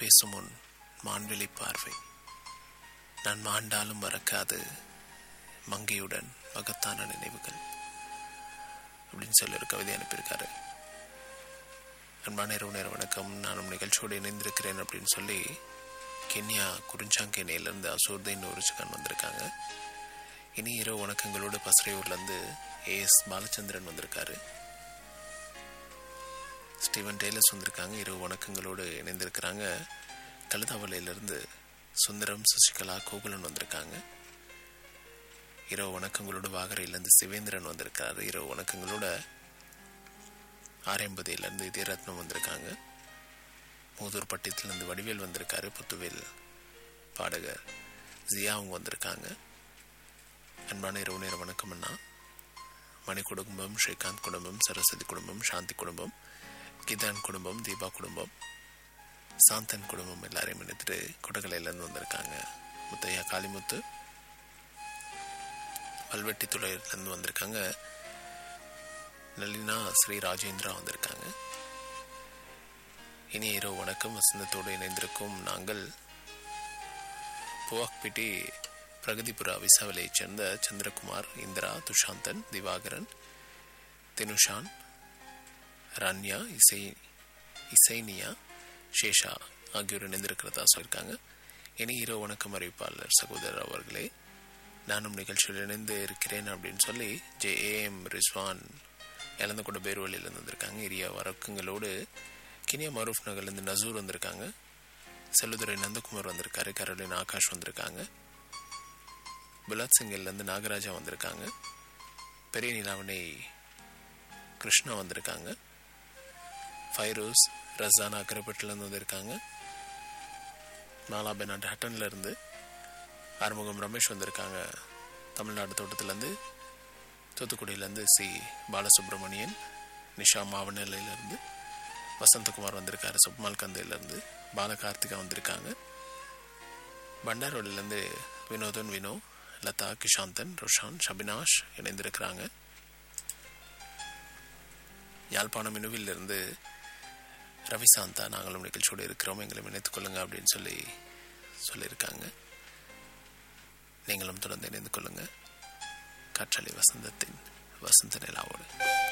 பேசும் முன் மான்வெளி பார்வை நான் மாண்டாலும் மறக்காது மங்கையுடன் மகத்தான நினைவுகள் அப்படின்னு சொல்லி ஒரு கவிதை அனுப்பியிருக்காரு அன்பான இரவு நேர வணக்கம் நானும் நிகழ்ச்சியோடு இணைந்திருக்கிறேன் அப்படின்னு சொல்லி கென்யா குறிஞ்சாங்கேனையிலேருந்து அசூர்தீன் ஒரிச்சுக்கான் வந்திருக்காங்க இனி இரவு வணக்கங்களோடு பசறையூர்லேருந்து ஏஎஸ் பாலச்சந்திரன் வந்திருக்காரு ஸ்டீவன் டெய்லர்ஸ் வந்திருக்காங்க இரவு வணக்கங்களோடு இணைந்திருக்கிறாங்க கழுதாவளையிலிருந்து சுந்தரம் சசிகலா கோகுலன் வந்திருக்காங்க இரவு வணக்கங்களோடு வாகரையிலேருந்து சிவேந்திரன் வந்திருக்காரு இரவு வணக்கங்களோட ஆரையம்பதியிலேருந்து இதயரத்னம் வந்திருக்காங்க மூதூர் பட்டியத்திலேருந்து வடிவேல் வந்திருக்காரு புத்துவேல் பாடகர் ஜியா அவங்க வந்திருக்காங்க அன்பான இரவு நேர வணக்கம் அண்ணா மணி குடும்பம் ஸ்ரீகாந்த் குடும்பம் சரஸ்வதி குடும்பம் சாந்தி குடும்பம் கிதான் குடும்பம் தீபா குடும்பம் சாந்தன் குடும்பம் எல்லாரையும் இணைத்துட்டு கொடகலையிலேருந்து வந்திருக்காங்க முத்தையா காளிமுத்து வல்வெட்டி துறையிலேருந்து வந்திருக்காங்க நளினா ஸ்ரீ ராஜேந்திரா வந்திருக்காங்க இனி இரவு வணக்கம் வசந்தத்தோடு இணைந்திருக்கும் நாங்கள் புவாக்பிட்டி பிரகதிபுரா விசாவலையைச் சேர்ந்த சந்திரகுமார் இந்திரா துஷாந்தன் திவாகரன் தினுஷான் ரன்யா இசை இசைனியா ஷேஷா ஆகியோர் இணைந்திருக்கிறதா சொல்லியிருக்காங்க இனி இரவு வணக்கம் அறிவிப்பாளர் சகோதரர் அவர்களே நானும் நிகழ்ச்சியில் இணைந்து இருக்கிறேன் அப்படின்னு சொல்லி ஜே ஏஎம் ரிஸ்வான் இழந்து கொண்ட பேர்வழியிலேருந்து வந்திருக்காங்க இரியா வரக்குங்களோடு கினியா மரூஃப் நகர்லேருந்து நசூர் வந்திருக்காங்க செல்லுதுரை நந்தகுமார் வந்திருக்காரு கரோலின் ஆகாஷ் வந்திருக்காங்க புலாத் சிங்கிலேருந்து நாகராஜா வந்திருக்காங்க பெரிய நிலாவணை கிருஷ்ணா வந்திருக்காங்க ஃபைரோஸ் ரசானா அக்கரைப்பட்டிலேருந்து வந்திருக்காங்க நாலா பெனாட் ஹட்டன்லேருந்து ஆறுமுகம் ரமேஷ் வந்திருக்காங்க தமிழ்நாடு தோட்டத்துலேருந்து தூத்துக்குடியிலேருந்து சி பாலசுப்ரமணியன் நிஷா மாவநிலையிலேருந்து வசந்தகுமார் வந்திருக்காரு சுப்மால் கந்தையிலேருந்து பாலகார்த்திகா வந்திருக்காங்க பண்டாரோடிலேருந்து வினோதன் வினோ லதா கிஷாந்தன் ரோஷான் ஷபினாஷ் இணைந்திருக்கிறாங்க யாழ்ப்பாணம் இனுவிலிருந்து ரவிசாந்தா நாங்களும் நிகழ்ச்சியோடு இருக்கிறோம் எங்களை இணைத்துக் கொள்ளுங்க அப்படின்னு சொல்லி சொல்லியிருக்காங்க நீங்களும் தொடர்ந்து இணைந்து கொள்ளுங்க காற்றலை வசந்தத்தின் வசந்த நிலாவோடு